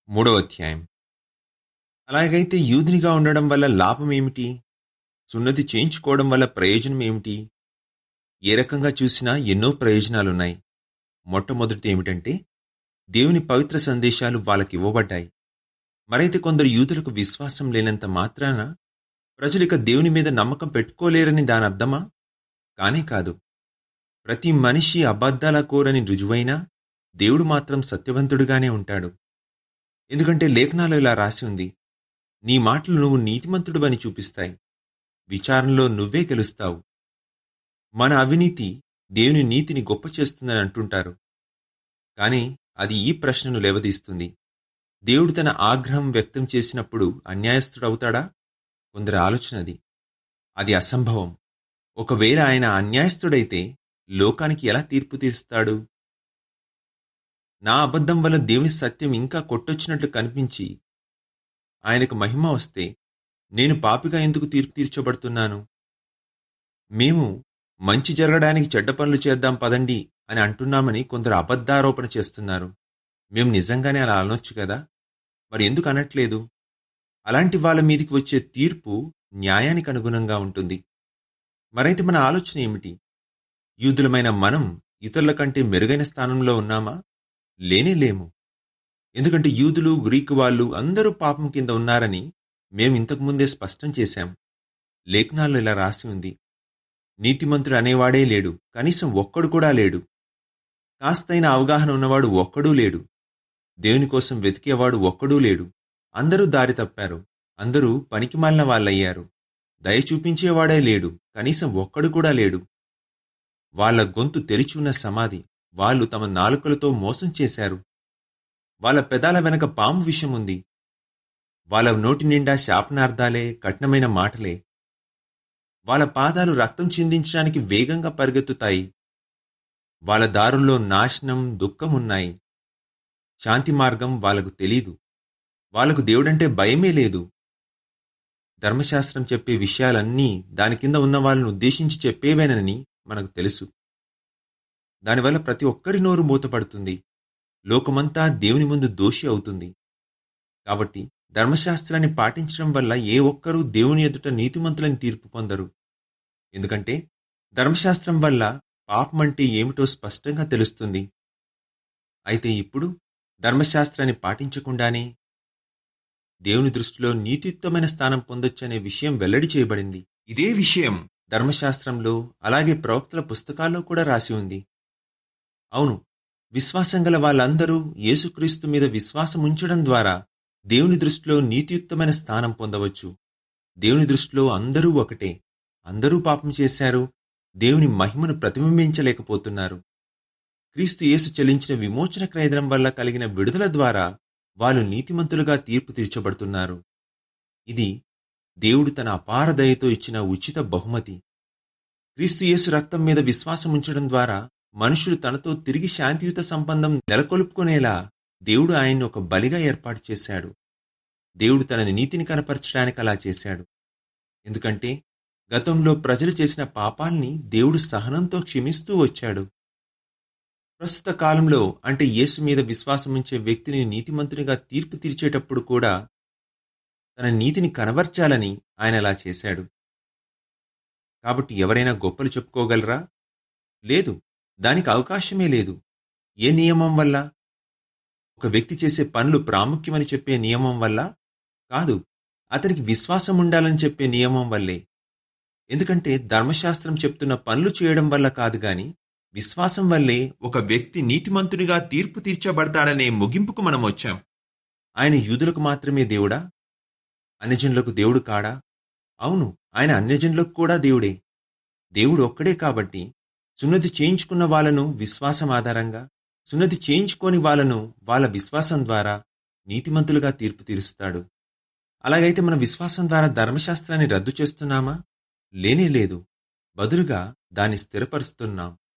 మూడవ అధ్యాయం అలాగైతే యూదునిగా ఉండడం వల్ల లాభం ఏమిటి సున్నతి చేయించుకోవడం వల్ల ప్రయోజనం ఏమిటి ఏ రకంగా చూసినా ఎన్నో ప్రయోజనాలున్నాయి మొట్టమొదటిది ఏమిటంటే దేవుని పవిత్ర సందేశాలు వాళ్ళకి ఇవ్వబడ్డాయి మరైతే కొందరు యూదులకు విశ్వాసం లేనంత మాత్రాన ప్రజలిక దేవుని మీద నమ్మకం పెట్టుకోలేరని దాని అర్థమా కానే కాదు ప్రతి మనిషి అబద్ధాల కోరని రుజువైనా దేవుడు మాత్రం సత్యవంతుడుగానే ఉంటాడు ఎందుకంటే లేఖనాలు ఇలా రాసి ఉంది నీ మాటలు నువ్వు నీతిమంతుడు అని చూపిస్తాయి విచారణలో నువ్వే గెలుస్తావు మన అవినీతి దేవుని నీతిని గొప్ప చేస్తుందని అంటుంటారు కానీ అది ఈ ప్రశ్నను లేవదీస్తుంది దేవుడు తన ఆగ్రహం వ్యక్తం చేసినప్పుడు అన్యాయస్తుడవుతాడా కొందరి ఆలోచన అది అది అసంభవం ఒకవేళ ఆయన అన్యాయస్తుడైతే లోకానికి ఎలా తీర్పు తీరుస్తాడు నా అబద్ధం వల్ల దేవుని సత్యం ఇంకా కొట్టొచ్చినట్లు కనిపించి ఆయనకు మహిమ వస్తే నేను పాపిగా ఎందుకు తీర్పు తీర్చబడుతున్నాను మేము మంచి జరగడానికి చెడ్డ పనులు చేద్దాం పదండి అని అంటున్నామని కొందరు అబద్ధారోపణ చేస్తున్నారు మేము నిజంగానే అలా అనొచ్చు కదా మరి ఎందుకు అనట్లేదు అలాంటి వాళ్ళ మీదికి వచ్చే తీర్పు న్యాయానికి అనుగుణంగా ఉంటుంది మరైతే మన ఆలోచన ఏమిటి యూదులమైన మనం ఇతరుల కంటే మెరుగైన స్థానంలో ఉన్నామా లేనే లేము ఎందుకంటే యూదులు గ్రీకు వాళ్ళు అందరూ పాపం కింద ఉన్నారని మేము ఇంతకుముందే స్పష్టం చేశాం లేఖనాల్లో ఇలా రాసి ఉంది నీతిమంతుడు అనేవాడే లేడు కనీసం ఒక్కడు కూడా లేడు కాస్తైన అవగాహన ఉన్నవాడు ఒక్కడూ లేడు దేవుని కోసం వెతికేవాడు ఒక్కడూ లేడు అందరూ దారి తప్పారు అందరూ పనికిమాలిన వాళ్ళయ్యారు దయ చూపించేవాడే లేడు కనీసం ఒక్కడు కూడా లేడు వాళ్ళ గొంతు తెరిచి ఉన్న సమాధి వాళ్ళు తమ నాలుకలతో మోసం చేశారు వాళ్ళ పెదాల వెనక పాము విషం ఉంది వాళ్ళ నోటి నిండా శాపనార్థాలే కఠినమైన మాటలే వాళ్ళ పాదాలు రక్తం చిందించడానికి వేగంగా పరిగెత్తుతాయి వాళ్ళ దారుల్లో నాశనం దుఃఖం ఉన్నాయి శాంతి మార్గం వాళ్ళకు తెలీదు వాళ్లకు దేవుడంటే భయమే లేదు ధర్మశాస్త్రం చెప్పే విషయాలన్నీ దాని కింద ఉన్న వాళ్ళను ఉద్దేశించి చెప్పేవేనని మనకు తెలుసు దానివల్ల ప్రతి ఒక్కరి నోరు మూతపడుతుంది లోకమంతా దేవుని ముందు దోషి అవుతుంది కాబట్టి ధర్మశాస్త్రాన్ని పాటించడం వల్ల ఏ ఒక్కరూ దేవుని ఎదుట నీతిమంతులని తీర్పు పొందరు ఎందుకంటే ధర్మశాస్త్రం వల్ల పాపమంటే ఏమిటో స్పష్టంగా తెలుస్తుంది అయితే ఇప్పుడు ధర్మశాస్త్రాన్ని పాటించకుండానే దేవుని దృష్టిలో నీతియుక్తమైన స్థానం పొందొచ్చనే విషయం వెల్లడి చేయబడింది ఇదే విషయం ధర్మశాస్త్రంలో అలాగే ప్రవక్తల పుస్తకాల్లో కూడా రాసి ఉంది అవును విశ్వాసం గల వాళ్ళందరూ యేసుక్రీస్తు మీద విశ్వాసం ఉంచడం ద్వారా దేవుని దృష్టిలో నీతియుక్తమైన స్థానం పొందవచ్చు దేవుని దృష్టిలో అందరూ ఒకటే అందరూ పాపం చేశారు దేవుని మహిమను ప్రతిబింబించలేకపోతున్నారు క్రీస్తు యేసు చెల్లించిన విమోచన క్రయదనం వల్ల కలిగిన విడుదల ద్వారా వాళ్ళు నీతిమంతులుగా తీర్పు తీర్చబడుతున్నారు ఇది దేవుడు తన అపార దయతో ఇచ్చిన ఉచిత బహుమతి క్రీస్తు యేసు రక్తం మీద విశ్వాసం ఉంచడం ద్వారా మనుషులు తనతో తిరిగి శాంతియుత సంబంధం నెలకొల్పుకునేలా దేవుడు ఆయన్ని ఒక బలిగా ఏర్పాటు చేశాడు దేవుడు తన నీతిని కనపరచడానికి అలా చేశాడు ఎందుకంటే గతంలో ప్రజలు చేసిన పాపాల్ని దేవుడు సహనంతో క్షమిస్తూ వచ్చాడు ప్రస్తుత కాలంలో అంటే యేసు మీద విశ్వాసముంచే వ్యక్తిని నీతిమంతునిగా తీర్పు తీర్చేటప్పుడు కూడా తన నీతిని కనబర్చాలని ఆయన అలా చేశాడు కాబట్టి ఎవరైనా గొప్పలు చెప్పుకోగలరా లేదు దానికి అవకాశమే లేదు ఏ నియమం వల్ల ఒక వ్యక్తి చేసే పనులు ప్రాముఖ్యమని చెప్పే నియమం వల్ల కాదు అతనికి విశ్వాసం ఉండాలని చెప్పే నియమం వల్లే ఎందుకంటే ధర్మశాస్త్రం చెప్తున్న పనులు చేయడం వల్ల కాదు గాని విశ్వాసం వల్లే ఒక వ్యక్తి నీతిమంతునిగా తీర్పు తీర్చబడతాడనే ముగింపుకు మనం వచ్చాం ఆయన యూదులకు మాత్రమే దేవుడా అన్యజనులకు దేవుడు కాడా అవును ఆయన అన్యజనులకు కూడా దేవుడే దేవుడు ఒక్కడే కాబట్టి సున్నతి చేయించుకున్న వాళ్ళను విశ్వాసం ఆధారంగా సున్నతి చేయించుకోని వాళ్ళను వాళ్ళ విశ్వాసం ద్వారా నీతిమంతులుగా తీర్పు తీరుస్తాడు అలాగైతే మన విశ్వాసం ద్వారా ధర్మశాస్త్రాన్ని రద్దు చేస్తున్నామా లేనే లేదు బదులుగా దాన్ని స్థిరపరుస్తున్నాం